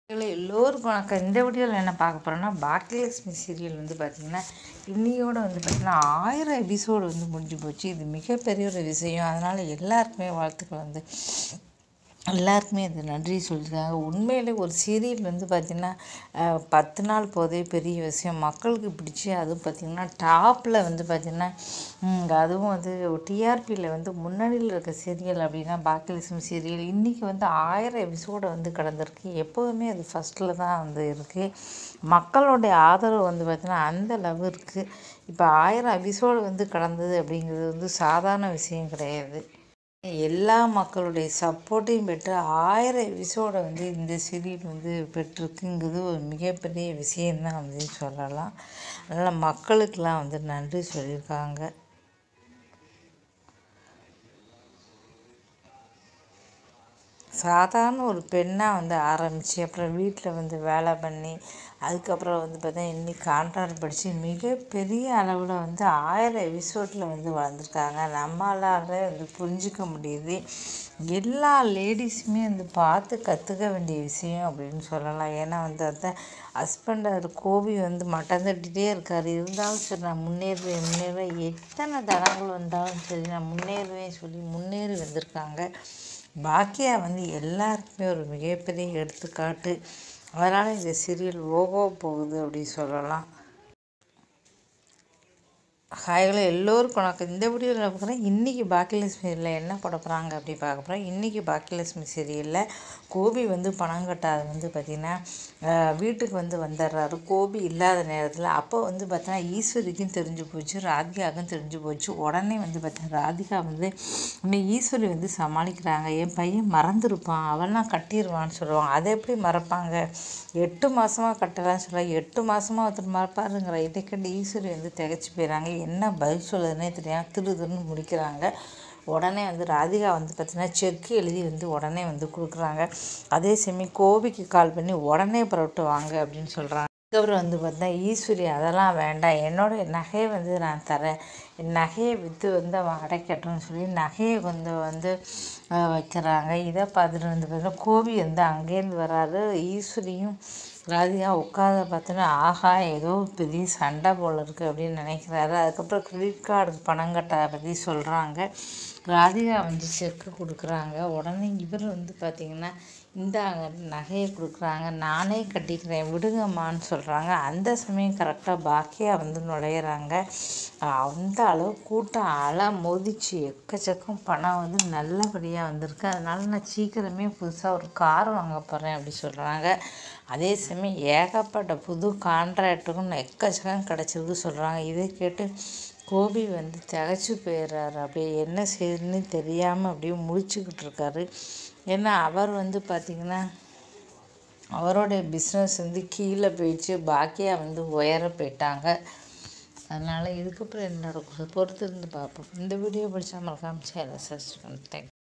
hello எல்லோருக்கும் வணக்கம் இந்த வீடியோவில் என்ன பார்க்க போகிறோன்னா பாக்கியலட்சுமி சீரியல் வந்து பார்த்திங்கன்னா இன்னியோட வந்து பார்த்திங்கன்னா ஆயிரம் எபிசோடு வந்து முடிஞ்சு போச்சு இது மிகப்பெரிய ஒரு விஷயம் அதனால் எல்லாருக்குமே வாழ்த்துக்கள் வந்து எல்லாருக்குமே இது நன்றி சொல்லியிருக்காங்க உண்மையிலே ஒரு சீரியல் வந்து பார்த்திங்கன்னா அஹ், பத்து நாள் போதே பெரிய விஷயம் மக்களுக்கு பிடிச்சி அதுவும் பார்த்திங்கன்னா டாப்பில் வந்து பார்த்திங்கன்னா ம், அதுவும் வந்து டிஆர்பியில் வந்து முன்னணியில் இருக்க சீரியல் அப்படின்னா பாக்கியலட்சுமி சீரியல் இன்றைக்கி வந்து ஆயிரம் எபிசோடு வந்து கடந்திருக்கு எப்போதுமே அது ஃபஸ்ட்டில் தான் வந்து இருக்குது மக்களுடைய ஆதரவு வந்து பார்த்திங்கன்னா அந்த அளவு இருக்குது இப்போ ஆயிரம் எபிசோடு வந்து கடந்தது அப்படிங்கிறது வந்து சாதாரண விஷயம் கிடையாது எல்லா மக்களுடைய சப்போர்ட்டையும் பெற்று ஆயிரம் எபிசோடை வந்து இந்த சீரியல் வந்து பெற்றிருக்குங்கிறது ஒரு மிகப்பெரிய விஷயம்தான் வந்து சொல்லலாம் அதனால் மக்களுக்கெல்லாம் வந்து நன்றி சொல்லியிருக்காங்க சாதாரண ஒரு பெண்ணாக வந்து ஆரம்பித்து அப்புறம் வீட்டில் வந்து வேலை பண்ணி அதுக்கப்புறம் வந்து பார்த்தா இன்னைக்கு கான்ட்ராக்ட் படித்து மிகப்பெரிய அளவில் வந்து ஆயிரம் எபிசோடில் வந்து வளர்ந்துருக்காங்க நம்மளால வந்து புரிஞ்சிக்க முடியுது எல்லா லேடிஸுமே வந்து பார்த்து கற்றுக்க வேண்டிய விஷயம் அப்படின்னு சொல்லலாம் ஏன்னா வந்து அந்த ஹஸ்பண்ட் அவர் கோபி வந்து மட்டம் தட்டிகிட்டே இருக்கார் இருந்தாலும் சரி நான் முன்னேறுவேன் முன்னேறுவேன் எத்தனை தடங்கள் வந்தாலும் சரி நான் முன்னேறுவேன் சொல்லி முன்னேறி வந்திருக்காங்க பாக்கியா வந்து எல்லாருக்குமே ஒரு மிகப்பெரிய எடுத்துக்காட்டு அதனால் இந்த சீரியல் ஓகோ போகுது அப்படின்னு சொல்லலாம் ஹாய்களோ எல்லோருக்கும் வணக்கம் இந்த வீடியோவில் பார்க்குறேன் இன்றைக்கி பாக்கியலட்சுமி சீரியலில் என்ன போட போகிறாங்க அப்படி பார்க்க போகிறோம் இன்றைக்கி பாக்கியலட்சுமி சீரியலில் கோபி வந்து பணம் கட்டாது வந்து பார்த்திங்கன்னா அஹ், வீட்டுக்கு வந்து வந்துடுறாரு கோபி இல்லாத நேரத்தில் அப்போ வந்து பார்த்தீங்கன்னா ஈஸ்வரிக்கும் தெரிஞ்சு போச்சு ராதிகாவுக்கும் தெரிஞ்சு போச்சு உடனே வந்து பார்த்தீங்கன்னா ராதிகா வந்து இன்னும் ஈஸ்வரி வந்து சமாளிக்கிறாங்க என் பையன் மறந்துருப்பான் அவன்லாம் கட்டிடுவான்னு சொல்லுவாங்க அதை எப்படி மறப்பாங்க எட்டு மாதமாக கட்டலாம்னு சொல்லுவாங்க எட்டு மாதமாக ஒருத்தர் மறப்பாருங்கிற இதை கண்டு ஈஸ்வரி வந்து திகச்சு போயிடறாங்க என்ன பதில் சொல்லுதுன்னே தெரியாமல் திரு திருன்னு முடிக்கிறாங்க உடனே வந்து ராதிகா வந்து பார்த்தீங்கன்னா செக் எழுதி வந்து உடனே வந்து கொடுக்குறாங்க அதே சமயம் கோபிக்கு கால் பண்ணி உடனே புறப்பட்டு வாங்க அப்படின்னு சொல்கிறாங்க அதுக்கப்புறம் வந்து பார்த்தா ஈஸ்வரி அதெல்லாம் வேண்டாம் என்னோட நகையை வந்து நான் தரேன் என் நகையை விற்று வந்து அவன் அடைக்கட்டும்னு சொல்லி நகையை வந்து வந்து அஹ், வைக்கிறாங்க இதை பார்த்துட்டு வந்து பார்த்தீங்கன்னா கோபி வந்து அங்கேருந்து வராரு ஈஸ்வரியும் ராதிகா உட்காத பார்த்தோன்னா ஆஹா ஏதோ பெரிய சண்டை போல் இருக்குது அப்படின்னு நினைக்கிறாரு அதுக்கப்புறம் கிரெடிட் கார்டுக்கு பணம் கட்ட பற்றி சொல்கிறாங்க ராதிகா வந்து செக்கு கொடுக்குறாங்க உடனே இவர் வந்து பார்த்திங்கன்னா இந்தாங்க நகையை கொடுக்குறாங்க நானே கட்டிக்கிறேன் விடுங்கம்மான்னு சொல்கிறாங்க அந்த சமயம் கரெக்டாக பாக்கியா வந்து நுழையிறாங்க அந்த அளவு கூட்டம் அலை மோதிச்சு எக்கச்சக்கம் பணம் வந்து நல்லபடியாக வந்திருக்கு அதனால நான் சீக்கிரமே புதுசாக ஒரு கார் வாங்க போகிறேன் அப்படி சொல்கிறாங்க அதே சமயம் ஏகப்பட்ட புது கான்ட்ராக்டுக்கும் எக்கச்சக்கம் கிடச்சிருக்கு சொல்கிறாங்க இதை கேட்டு கோபி வந்து திகச்சு போயிடுறாரு அப்படியே என்ன செய்யுதுன்னு தெரியாமல் அப்படியே முழிச்சுக்கிட்டு இருக்காரு ஏன்னா அவர் வந்து பார்த்திங்கன்னா அவரோடைய பிஸ்னஸ் வந்து கீழே போயிடுச்சு பாக்கியா வந்து உயர போயிட்டாங்க அதனால் இதுக்கப்புறம் என்ன நடக்கும் பொறுத்து இருந்து பார்ப்போம் இந்த வீடியோ பிடிச்சா மறக்காம சேனல் சப்ஸ்கிரைப் பண்ணு தேங்க்யூ